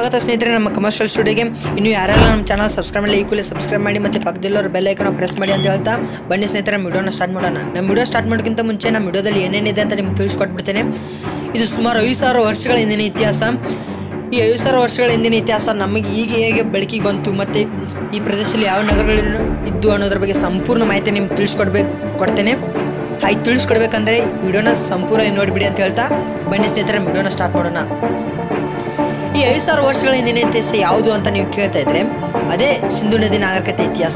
ಸ್ವಾಗತ ಸ್ನೇಹಿತರೆ ನಮ್ಮ ಕಮರ್ಷಿಯಲ್ ಸ್ಟುಡಿಯೋಗೆ ಇನ್ನು ಯಾರೆಲ್ಲ ನಮ್ಮ ಚಾನಲ್ ಸಬ್ಸ್ಕ್ರೈಬ್ ಮಾಡಿ ಈ ಕೂಡಲೇ ಸಬ್ಸ್ಕ್ರೈಬ್ ಮಾಡಿ ಮತ್ತು ಪಕ್ಕದಲ್ಲಿರೋ ಬೆಲ್ ಐಕನ್ ಪ್ರೆಸ್ ಮಾಡಿ ಅಂತ ಹೇಳ್ತಾ ಬನ್ನಿ ಸ್ನೇಹಿತರೆ ನಮ್ಮ ವಿಡಿಯೋನ ಸ್ಟಾರ್ಟ್ ಮಾಡೋಣ ನಮ್ಮ ವಿಡಿಯೋ ಸ್ಟಾರ್ಟ್ ಮಾಡೋಕ್ಕಿಂತ ಮುಂಚೆ ನಮ್ಮ ವಿಡಿಯೋದಲ್ಲಿ ಏನೇನಿದೆ ಅಂತ ನಿಮ್ಗೆ ತಿಳಿಸ್ಕೊಟ್ಬಿಡ್ತೇನೆ ಇದು ಸುಮಾರು ಐದು ಸಾವಿರ ವರ್ಷಗಳ ಹಿಂದಿನ ಇತಿಹಾಸ ಈ ಐದು ಸಾವಿರ ವರ್ಷಗಳ ಹಿಂದಿನ ಇತಿಹಾಸ ನಮಗೆ ಈಗ ಹೇಗೆ ಬೆಳಕಿಗೆ ಬಂತು ಮತ್ತು ಈ ಪ್ರದೇಶದಲ್ಲಿ ಯಾವ ನಗರಗಳು ಇದ್ದು ಅನ್ನೋದ್ರ ಬಗ್ಗೆ ಸಂಪೂರ್ಣ ಮಾಹಿತಿ ನಿಮ್ಗೆ ತಿಳಿಸ್ಕೊಡ್ಬೇಕು ಕೊಡ್ತೇನೆ ಹಾಗೆ ತಿಳಿಸ್ಕೊಡ್ಬೇಕಂದ್ರೆ ವಿಡಿಯೋನ ಸಂಪೂರ್ಣ ನೋಡಿಬಿಡಿ ಅಂತ ಹೇಳ್ತಾ ಬನ್ನಿ ಸ್ನೇಹಿತರೆ ವಿಡಿಯೋನ ಸ್ಟಾರ್ಟ್ ಮಾಡೋಣ ಈ ಐದು ಸಾವಿರ ವರ್ಷಗಳ ಹಿಂದಿನ ಇತಿಹಾಸ ಯಾವುದು ಅಂತ ನೀವು ಕೇಳ್ತಾ ಇದ್ರೆ ಅದೇ ಸಿಂಧು ನದಿ ನಾಗರಿಕತೆ ಇತಿಹಾಸ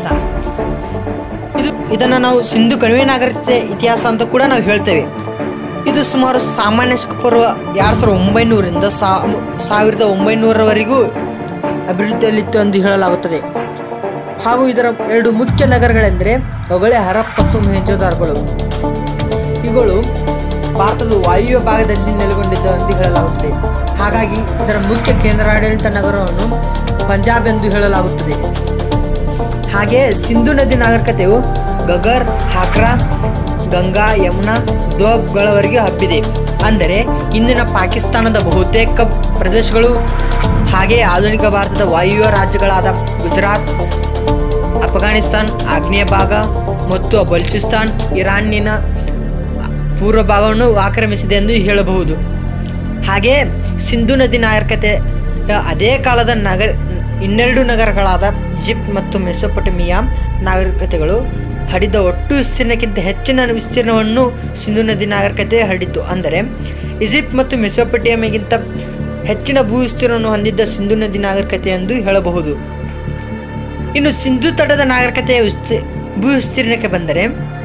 ಇದು ಇದನ್ನು ನಾವು ಸಿಂಧು ಕಣಿವೆ ನಾಗರಿಕತೆ ಇತಿಹಾಸ ಅಂತ ಕೂಡ ನಾವು ಹೇಳ್ತೇವೆ ಇದು ಸುಮಾರು ಸಾಮಾನ್ಯ ಶಕ ಪೂರ್ವ ಎರಡು ಸಾವಿರದ ಒಂಬೈನೂರಿಂದ ಸಾ- ಸಾವಿರದ ಒಂಬೈನೂರವರೆಗೂ ಅಭಿವೃದ್ಧಿಯಲ್ಲಿತ್ತು ಎಂದು ಹೇಳಲಾಗುತ್ತದೆ ಹಾಗೂ ಇದರ ಎರಡು ಮುಖ್ಯ ನಗರಗಳೆಂದರೆ ಹೊಗಳೆ ಹರಪ್ ಮತ್ತು ಮೊಹೆಂಜೋದಾರ್ಗಳು ಇವುಗಳು ಭಾರತದ ವಾಯುವ್ಯ ಭಾಗದಲ್ಲಿ ನೆಲೆಗೊಂಡಿದ್ದು ಎಂದು ಹೇಳಲಾಗುತ್ತದೆ ಹಾಗಾಗಿ ಇದರ ಮುಖ್ಯ ಕೇಂದ್ರಾಡಳಿತ ನಗರವನ್ನು ಪಂಜಾಬ್ ಎಂದು ಹೇಳಲಾಗುತ್ತದೆ ಹಾಗೆ ಸಿಂಧು ನದಿ ನಾಗರಿಕತೆಯು ಗಗರ್ ಹಾಕ್ರಾ ಗಂಗಾ ಯಮುನಾ ದೋಬ್ಗಳವರೆಗೆ ಹಬ್ಬಿದೆ ಅಂದರೆ ಇಂದಿನ ಪಾಕಿಸ್ತಾನದ ಬಹುತೇಕ ಪ್ರದೇಶಗಳು ಹಾಗೆ ಆಧುನಿಕ ಭಾರತದ ವಾಯುವ್ಯ ರಾಜ್ಯಗಳಾದ ಗುಜರಾತ್ ಅಫ್ಘಾನಿಸ್ತಾನ್ ಆಗ್ನೇಯ ಭಾಗ ಮತ್ತು ಬಲೂಚಿಸ್ತಾನ್ ಇರಾನಿನ ಪೂರ್ವ ಭಾಗವನ್ನು ಆಕ್ರಮಿಸಿದೆ ಎಂದು ಹೇಳಬಹುದು ಹಾಗೆ ಸಿಂಧು ನದಿ ನಾಗರಿಕತೆ ಅದೇ ಕಾಲದ ನಗರ ಇನ್ನೆರಡು ನಗರಗಳಾದ ಈಜಿಪ್ಟ್ ಮತ್ತು ಮೆಸೊಪೊಟಮಿಯಾ ನಾಗರಿಕತೆಗಳು ಹಡಿದ ಒಟ್ಟು ವಿಸ್ತೀರ್ಣಕ್ಕಿಂತ ಹೆಚ್ಚಿನ ವಿಸ್ತೀರ್ಣವನ್ನು ಸಿಂಧು ನದಿ ನಾಗರಿಕತೆ ಹರಡಿತು ಅಂದರೆ ಈಜಿಪ್ಟ್ ಮತ್ತು ಮೆಸೊಪೊಟಮಿಯಾಗಿಂತ ಹೆಚ್ಚಿನ ಭೂ ವಿಸ್ತೀರ್ಣವನ್ನು ಹೊಂದಿದ್ದ ಸಿಂಧು ನದಿ ನಾಗರಿಕತೆ ಎಂದು ಹೇಳಬಹುದು ಇನ್ನು ಸಿಂಧು ತಟದ ನಾಗರಿಕತೆಯ ವಿಸ್ತಿ ಭೂ ವಿಸ್ತೀರ್ಣಕ್ಕೆ ಬಂದರೆ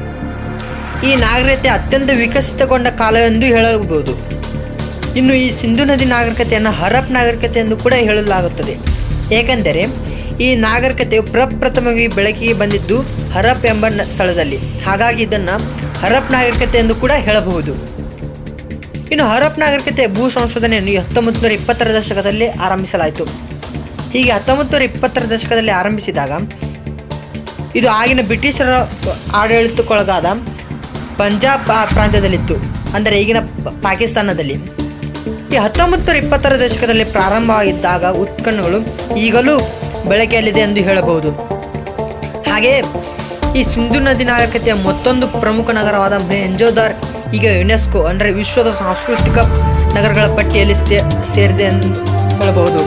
ಈ ನಾಗರಿಕತೆ ಅತ್ಯಂತ ವಿಕಸಿತಗೊಂಡ ಕಾಲ ಎಂದು ಹೇಳಬಹುದು ಇನ್ನು ಈ ಸಿಂಧು ನದಿ ನಾಗರಿಕತೆಯನ್ನು ಹರಪ್ ನಾಗರಿಕತೆ ಎಂದು ಕೂಡ ಹೇಳಲಾಗುತ್ತದೆ ಏಕೆಂದರೆ ಈ ನಾಗರಿಕತೆಯು ಪ್ರಪ್ರಥಮವಾಗಿ ಬೆಳಕಿಗೆ ಬಂದಿದ್ದು ಹರಪ್ ಎಂಬ ನ- ಸ್ಥಳದಲ್ಲಿ ಹಾಗಾಗಿ ಇದನ್ನು ಹರಪ್ ನಾಗರಿಕತೆ ಎಂದು ಕೂಡ ಹೇಳಬಹುದು ಇನ್ನು ಹರಪ್ ನಾಗರಿಕತೆಯ ಭೂ ಸಂಶೋಧನೆಯನ್ನು ಹತ್ತೊಂಬತ್ತು ನೂರ ಇಪ್ಪತ್ತರ ದಶಕದಲ್ಲಿ ಆರಂಭಿಸಲಾಯಿತು ಹೀಗೆ ಹತ್ತೊಂಬತ್ತು ನೂರ ಇಪ್ಪತ್ತರ ದಶಕದಲ್ಲಿ ಆರಂಭಿಸಿದಾಗ ಇದು ಆಗಿನ ಬ್ರಿಟಿಷರ ಆಡಳಿತಕ್ಕೊಳಗಾದ ಪಂಜಾಬ್ ಆ ಪ್ರಾಂತ್ಯದಲ್ಲಿತ್ತು ಅಂದರೆ ಈಗಿನ ಪ- ಪಾಕಿಸ್ತಾನದಲ್ಲಿ ಈ ಹತ್ತೊಂಬತ್ತು ನೂರ ಇಪ್ಪತ್ತರ ದಶಕದಲ್ಲಿ ಪ್ರಾರಂಭವಾಗಿದ್ದಾಗ ಉತ್ಖನಗಳು ಈಗಲೂ ಬಳಕೆಯಲ್ಲಿದೆ ಎಂದು ಹೇಳಬಹುದು ಹಾಗೆಯೇ ಈ ಸಿಂಧು ನದಿ ನಾಗರಿಕತೆಯ ಮತ್ತೊಂದು ಪ್ರಮುಖ ನಗರವಾದ ಮೊಹೆಂಜೋದಾರ್ ಈಗ ಯುನೆಸ್ಕೋ ಅಂದರೆ ವಿಶ್ವದ ಸಾಂಸ್ಕೃತಿಕ ನಗರಗಳ ಪಟ್ಟಿಯಲ್ಲಿ ಸೇ- ಸೇರಿದೆ ಎಂದು ಹೇಳಬಹುದು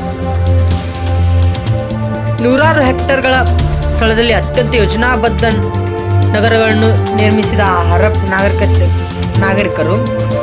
ನೂರಾರು ಹೆಕ್ಟರ್ಗಳ ಸ್ಥಳದಲ್ಲಿ ಅತ್ಯಂತ ಯೋಜನಾಬದ್ಧ ನಗರಗಳನ್ನು ನಿರ್ಮಿಸಿದ ಆ ಹರಪ್ ನಾಗರಿಕತೆ ನಾಗರಿಕರು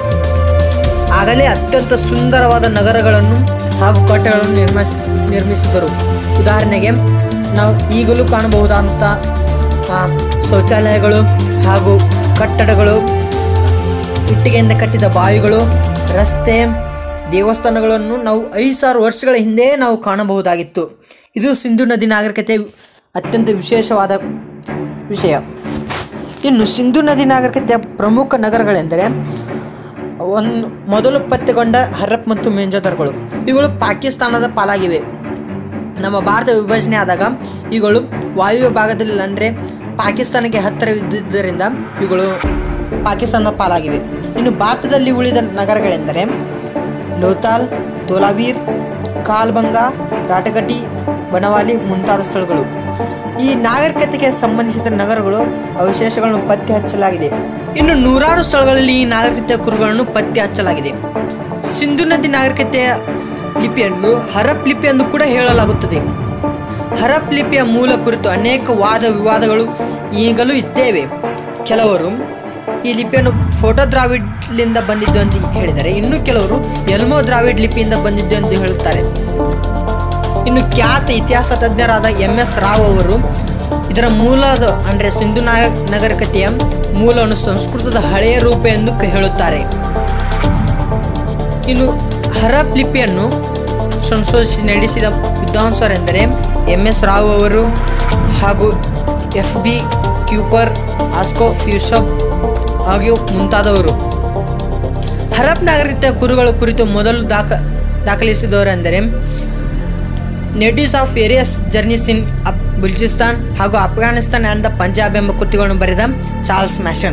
ಆಗಲೇ ಅತ್ಯಂತ ಸುಂದರವಾದ ನಗರಗಳನ್ನು ಹಾಗೂ ಕಟ್ಟಡಗಳನ್ನು ನಿರ್ಮಿಸ್ ನಿರ್ಮಿಸಿದರು ಉದಾಹರಣೆಗೆ ನಾವು ಈಗಲೂ ಕಾಣಬಹುದಾದಂಥ ಆ, ಶೌಚಾಲಯಗಳು ಹಾಗೂ ಕಟ್ಟಡಗಳು ಇಟ್ಟಿಗೆಯಿಂದ ಕಟ್ಟಿದ ಬಾವಿಗಳು ರಸ್ತೆ ದೇವಸ್ಥಾನಗಳನ್ನು ನಾವು ಐದು ಸಾವಿರ ವರ್ಷಗಳ ಹಿಂದೆ ನಾವು ಕಾಣಬಹುದಾಗಿತ್ತು ಇದು ಸಿಂಧು ನದಿ ನಾಗರಿಕತೆ ಅತ್ಯಂತ ವಿಶೇಷವಾದ ವಿಷಯ ಇನ್ನು ಸಿಂಧು ನದಿ ನಾಗರಿಕತೆಯ ಪ್ರಮುಖ ನಗರಗಳೆಂದರೆ ಒಂದು ಮೊದಲು ಪತ್ತೆಗೊಂಡ ಹರಪ್ ಮತ್ತು ಮೆಂಜೋದರ್ಗಳು ಇವುಗಳು ಪಾಕಿಸ್ತಾನದ ಪಾಲಾಗಿವೆ ನಮ್ಮ ಭಾರತ ವಿಭಜನೆ ಆದಾಗ ಇವುಗಳು ವಾಯುವ್ಯ ಭಾಗದಲ್ಲಿ ಅಂದರೆ ಪಾಕಿಸ್ತಾನಕ್ಕೆ ಹತ್ತಿರವಿದ್ದುದರಿಂದ ಇವುಗಳು ಪಾಕಿಸ್ತಾನದ ಪಾಲಾಗಿವೆ ಇನ್ನು ಭಾರತದಲ್ಲಿ ಉಳಿದ ನಗರಗಳೆಂದರೆ ಲೋತಾಲ್ ತೋಲಾವೀರ್ ಕಾಲ್ಬಂಗಾ ರಾಟಗಟಿ ಬನವಾಲಿ ಮುಂತಾದ ಸ್ಥಳಗಳು ಈ ನಾಗರಿಕತೆಗೆ ಸಂಬಂಧಿಸಿದ ನಗರಗಳು ಅವಶೇಷಗಳನ್ನು ಪತ್ತೆ ಹಚ್ಚಲಾಗಿದೆ ಇನ್ನು ನೂರಾರು ಸ್ಥಳಗಳಲ್ಲಿ ಈ ನಾಗರಿಕತೆಯ ಕುರುಗಳನ್ನು ಪತ್ತೆ ಹಚ್ಚಲಾಗಿದೆ ಸಿಂಧು ನದಿ ನಾಗರಿಕತೆಯ ಲಿಪಿಯನ್ನು ಹರಪ್ ಲಿಪಿ ಎಂದು ಕೂಡ ಹೇಳಲಾಗುತ್ತದೆ ಹರಪ್ ಲಿಪಿಯ ಮೂಲ ಕುರಿತು ಅನೇಕ ವಾದ ವಿವಾದಗಳು ಈಗಲೂ ಇದ್ದೇವೆ ಕೆಲವರು ಈ ಲಿಪಿಯನ್ನು ಫೋಟೋ ದ್ರಾವಿಡ್ಲಿಂದ ಬಂದಿದ್ದು ಎಂದು ಹೇಳಿದರೆ ಇನ್ನು ಕೆಲವರು ಎಲ್ಮೋ ದ್ರಾವಿಡ್ ಲಿಪಿಯಿಂದ ಬಂದಿದ್ದು ಎಂದು ಹೇಳುತ್ತಾರೆ ಇನ್ನು ಖ್ಯಾತ ಇತಿಹಾಸ ತಜ್ಞರಾದ ಎಂ ಎಸ್ ರಾವ್ ಅವರು ಇದರ ಮೂಲದ ಅಂದರೆ ಸಿಂಧು ನಾಗ ನಾಗರಿಕತೆಯ ಮೂಲವನ್ನು ಸಂಸ್ಕೃತದ ಹಳೆಯ ರೂಪ ಎಂದು ಕ- ಹೇಳುತ್ತಾರೆ ಇನ್ನು ಹರಪ್ ಲಿಪಿಯನ್ನು ಸಂಶೋಧಿಸಿ ನಡೆಸಿದ ವಿದ್ವಾಂಸರೆಂದರೆ ಎಂ ಎಸ್ ರಾವ್ ಅವರು ಹಾಗೂ ಎಫ್ ಬಿ ಕ್ಯೂಪರ್ ಆಸ್ಕೋ ಫ್ಯೂಸಬ್ ಹಾಗೂ ಮುಂತಾದವರು ಹರಪ್ ನಾಗರಿಕತೆಯ ಕುರುಗಳ ಕುರಿತು ಮೊದಲು ದಾಖ ದಾಖಲಿಸಿದವರೆಂದರೆ natives of various journeys in up Baluchistan ಹಾಗೂ ಅಫ್ಘಾನಿಸ್ತಾನ್ ಆ್ಯಂಡ್ ದ ಪಂಜಾಬ್ ಎಂಬ ಕೃತಿಗಳನ್ನು ಬರೆದ ಚಾರ್ಲ್ಸ್ ಮ್ಯಾಷನ್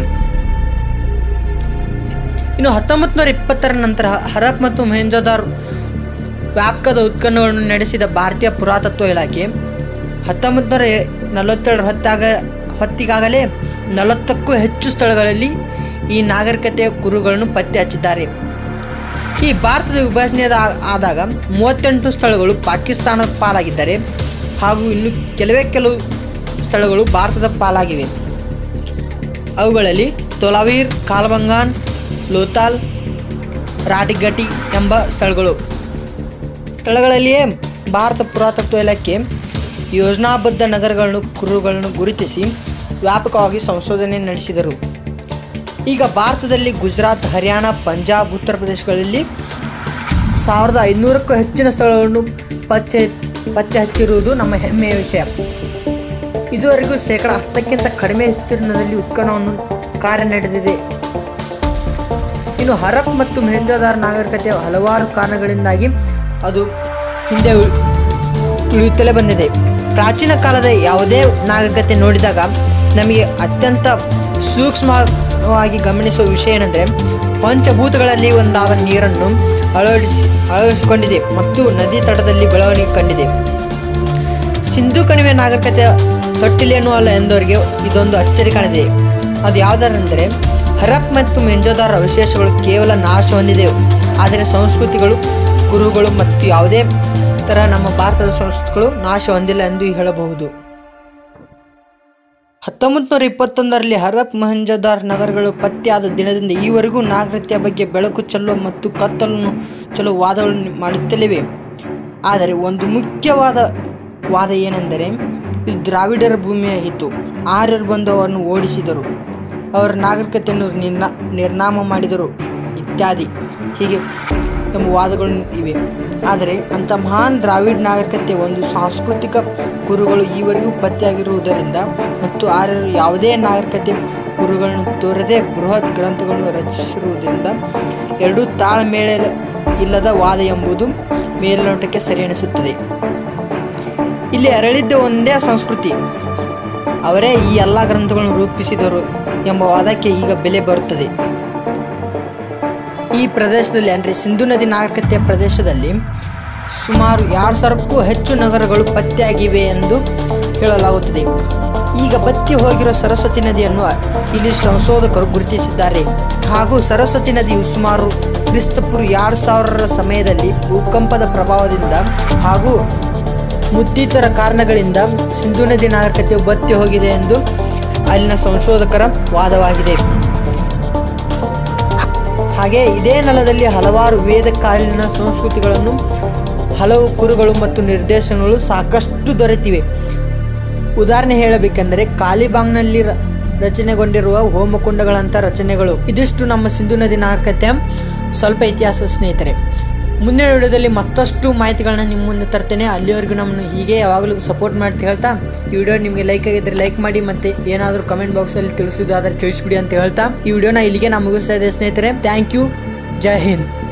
ಇನ್ನು ಹತ್ತೊಂಬತ್ತು ನೂರ ಇಪ್ಪತ್ತರ ನಂತರ ಹರಪ್ ಮತ್ತು ಮೊಹೆಂಜೋದಾರ್ ವ್ಯಾಪಕದ ಉತ್ಖನನಗಳನ್ನು ನಡೆಸಿದ ಭಾರತೀಯ ಪುರಾತತ್ವ ಇಲಾಖೆ ಹತ್ತೊಂಬತ್ತು ನೂರ ನಲವತ್ತೇಳರ ಹೊತ್ತಾಗ ಹೊತ್ತಿಗಾಗಲೇ ನಲವತ್ತಕ್ಕೂ ಹೆಚ್ಚು ಸ್ಥಳಗಳಲ್ಲಿ ಈ ನಾಗರಿಕತೆಯ ಕುರುಗಳನ್ನು ಪತ್ತೆ ಹಚ್ಚಿದ್ದಾರೆ ಈ ಭಾರತದ ವಿಭಜನೆ ಆದಾಗ ಮೂವತ್ತೆಂಟು ಸ್ಥಳಗಳು ಪಾಕಿಸ್ತಾನದ ಪಾಲಾಗಿದ್ದರೆ ಹಾಗೂ ಇನ್ನು ಕೆಲವೇ ಕೆಲವು ಸ್ಥಳಗಳು ಭಾರತದ ಪಾಲಾಗಿವೆ ಅವುಗಳಲ್ಲಿ ತೊಲಾವೀರ್ ಕಾಲ್ಬಂಗಾನ್ ಲೋತಾಲ್ ರಾಟಿಗಟಿ ಎಂಬ ಸ್ಥಳಗಳು ಸ್ಥಳಗಳಲ್ಲಿಯೇ ಭಾರತ ಪುರಾತತ್ವ ಇಲಾಖೆ ಯೋಜನಾಬದ್ಧ ನಗರಗಳನ್ನು ಕುರುಗಳನ್ನು ಗುರುತಿಸಿ ವ್ಯಾಪಕವಾಗಿ ಸಂಶೋಧನೆ ನಡೆಸಿದರು ಈಗ ಭಾರತದಲ್ಲಿ ಗುಜರಾತ್ ಹರಿಯಾಣ ಪಂಜಾಬ್ ಉತ್ತರ ಪ್ರದೇಶಗಳಲ್ಲಿ ಸಾವಿರದ ಐದುನೂರಕ್ಕೂ ಹೆಚ್ಚಿನ ಸ್ಥಳಗಳನ್ನು ಪತ್ತೆ ಪತ್ತೆ ಹಚ್ಚಿರುವುದು ನಮ್ಮ ಹೆಮ್ಮೆಯ ವಿಷಯ ಇದುವರೆಗೂ ಶೇಕಡ ಹತ್ತಕ್ಕಿಂತ ಕಡಿಮೆ ವಿಸ್ತೀರ್ಣದಲ್ಲಿ ಉತ್ಖನನವನ್ನು ಕಾರ್ಯ ನಡೆದಿದೆ ಇನ್ನು ಹರಪ್ ಮತ್ತು ಮೆಹಂಜೋದಾರ್ ನಾಗರಿಕತೆಯ ಹಲವಾರು ಕಾರಣಗಳಿಂದಾಗಿ ಅದು ಹಿಂದೆ ಉಳ್- ಉಳಿಯುತ್ತಲೇ ಬಂದಿದೆ ಪ್ರಾಚೀನ ಕಾಲದ ಯಾವುದೇ ನಾಗರಿಕತೆ ನೋಡಿದಾಗ ನಮಗೆ ಅತ್ಯಂತ ಸೂಕ್ಷ್ಮವಾಗಿ ಗಮನಿಸುವ ವಿಷಯ ಏನೆಂದರೆ ಪಂಚಭೂತಗಳಲ್ಲಿ ಒಂದಾದ ನೀರನ್ನು ಅಳವಡಿಸಿ ಅಳವಡಿಸಿಕೊಂಡಿದೆ ಮತ್ತು ನದಿ ತಟದಲ್ಲಿ ಬೆಳವಣಿಗೆ ಕಂಡಿದೆ ಸಿಂಧು ಕಣಿವೆ ನಾಗರಿಕತೆಯ ತೊಟ್ಟಿಲೇನೂ ಅಲ್ಲ ಎಂದವರಿಗೆ ಇದೊಂದು ಅಚ್ಚರಿ ಕಾಣಿದೆ ಅದು ಯಾವುದರೆಂದರೆ ಹರಪ್ ಮತ್ತು ಮೆಂಜೋದಾರ್ ಅವಶೇಷಗಳು ಕೇವಲ ನಾಶ ಹೊಂದಿದೆವು ಆದರೆ ಸಂಸ್ಕೃತಿಗಳು ಗುರುಗಳು ಮತ್ತು ಯಾವುದೇ ಥರ ನಮ್ಮ ಭಾರತದ ಸಂಸ್ಕೃತಿಗಳು ನಾಶ ಹೊಂದಿಲ್ಲ ಎಂದು ಹೇಳಬಹುದು ಹತ್ತೊಂಬತ್ತು ನೂರ ಇಪ್ಪತ್ತೊಂದರಲ್ಲಿ ಹರಪ್ ಮೊಹಂಜೋದಾರ್ ನಗರಗಳು ಪತ್ತೆಯಾದ ದಿನದಿಂದ ಈವರೆಗೂ ನಾಗರಿಕತೆಯ ಬಗ್ಗೆ ಬೆಳಕು ಚೆಲ್ಲುವ ಮತ್ತು ಕತ್ತಲನ್ನು ಚೆಲ್ಲುವ ವಾದಗಳನ್ನು ಮಾಡುತ್ತಲಿವೆ ಆದರೆ ಒಂದು ಮುಖ್ಯವಾದ ವಾದ ಏನೆಂದರೆ ಇದು ದ್ರಾವಿಡರ ಭೂಮಿಯಾಗಿತ್ತು ಆರ್ಯರು ಬಂದು ಅವರನ್ನು ಓಡಿಸಿದರು ಅವರ ನಾಗರಿಕತೆಯನ್ನು ನಿರ್ನ ನಿರ್ನಾಮ ಮಾಡಿದರು ಇತ್ಯಾದಿ ಹೀಗೆ ಎಂಬ ವಾದಗಳು ಇವೆ ಆದರೆ ಅಂಥ ಮಹಾನ್ ದ್ರಾವಿಡ್ ನಾಗರಿಕತೆ ಒಂದು ಸಾಂಸ್ಕೃತಿಕ ಕುರುಗಳು ಈವರೆಗೂ ಪತ್ತೆಯಾಗಿರುವುದರಿಂದ ಮತ್ತು ಆರ್ಯರು ಯಾವುದೇ ನಾಗರಿಕತೆ ಕುರುಗಳನ್ನು ತೋರದೆ ಬೃಹತ್ ಗ್ರಂಥಗಳನ್ನು ರಚಿಸಿರುವುದರಿಂದ ಎರಡೂ ತಾಳ್ಮೇಳ ಇಲ್ಲದ ವಾದ ಎಂಬುದು ಮೇಲ್ನೋಟಕ್ಕೆ ಸರಿ ಅನಿಸುತ್ತದೆ ಇಲ್ಲಿ ಅರಳಿದ್ದ ಒಂದೇ ಸಂಸ್ಕೃತಿ ಅವರೇ ಈ ಎಲ್ಲ ಗ್ರಂಥಗಳನ್ನು ರೂಪಿಸಿದರು ಎಂಬ ವಾದಕ್ಕೆ ಈಗ ಬೆಲೆ ಬರುತ್ತದೆ ಈ ಪ್ರದೇಶದಲ್ಲಿ ಅಂದರೆ ಸಿಂಧು ನದಿ ನಾಗರಿಕತೆಯ ಪ್ರದೇಶದಲ್ಲಿ ಸುಮಾರು ಎರಡು ಸಾವಿರಕ್ಕೂ ಹೆಚ್ಚು ನಗರಗಳು ಪತ್ತೆಯಾಗಿವೆ ಎಂದು ಹೇಳಲಾಗುತ್ತದೆ ಈಗ ಬತ್ತಿ ಹೋಗಿರೋ ಸರಸ್ವತಿ ನದಿಯನ್ನು ಇಲ್ಲಿ ಸಂಶೋಧಕರು ಗುರುತಿಸಿದ್ದಾರೆ ಹಾಗೂ ಸರಸ್ವತಿ ನದಿಯು ಸುಮಾರು ಕ್ರಿಸ್ತಪುರ ಎರಡು ಸಾವಿರರ ಸಮಯದಲ್ಲಿ ಭೂಕಂಪದ ಪ್ರಭಾವದಿಂದ ಹಾಗೂ ಮುದ್ದಿತರ ಕಾರಣಗಳಿಂದ ಸಿಂಧು ನದಿ ನಾಗರಿಕತೆಯು ಬತ್ತಿ ಹೋಗಿದೆ ಎಂದು ಅಲ್ಲಿನ ಸಂಶೋಧಕರ ವಾದವಾಗಿದೆ ಹಾಗೆ ಇದೇ ನೆಲದಲ್ಲಿ ಹಲವಾರು ವೇದಕಾಲೀನ ಸಂಸ್ಕೃತಿಗಳನ್ನು ಹಲವು ಕುರುಗಳು ಮತ್ತು ನಿರ್ದೇಶನಗಳು ಸಾಕಷ್ಟು ದೊರೆತಿವೆ ಉದಾಹರಣೆ ಹೇಳಬೇಕೆಂದರೆ ಕಾಲಿಬಾಂಗ್ನಲ್ಲಿ ರ- ರಚನೆಗೊಂಡಿರುವ ಹೋಮಕುಂಡಗಳಂಥ ರಚನೆಗಳು ಇದಿಷ್ಟು ನಮ್ಮ ಸಿಂಧು ನದಿ ನಾಗರಿಕತೆಯ ಸ್ವಲ್ಪ ಇತಿಹಾಸ ಸ್ನೇಹಿತರೆ ಮುಂದಿನ ವಿಡಿಯೋದಲ್ಲಿ ಮತ್ತಷ್ಟು ಮಾಹಿತಿಗಳನ್ನ ನಿಮ್ಮ ಮುಂದೆ ತರ್ತೇನೆ ಅಲ್ಲಿವರೆಗೂ ನಮ್ಮನ್ನು ಹೀಗೆ ಯಾವಾಗಲೂ ಸಪೋರ್ಟ್ ಮಾಡ್ತಾ ಹೇಳ್ತಾ ಈ ವಿಡಿಯೋ ನಿಮಗೆ ಲೈಕ್ ಆಗಿದ್ರೆ ಲೈಕ್ ಮಾಡಿ ಮತ್ತೆ ಏನಾದರೂ ಕಮೆಂಟ್ ಬಾಕ್ಸಲ್ಲಿ ತಿಳಿಸೋದಾದ್ರೆ ತಿಳಿಸ್ಬಿಡಿ ಅಂತ ಹೇಳ್ತಾ ಈ ವಿಡಿಯೋನ ಇಲ್ಲಿಗೆ ನಾನು ಮುಗಿಸ್ತಾ ಇದ್ದೆ ಸ್ನೇಹಿತರೆ ಥ್ಯಾಂಕ್ ಯು ಜೈ ಹಿಂದ್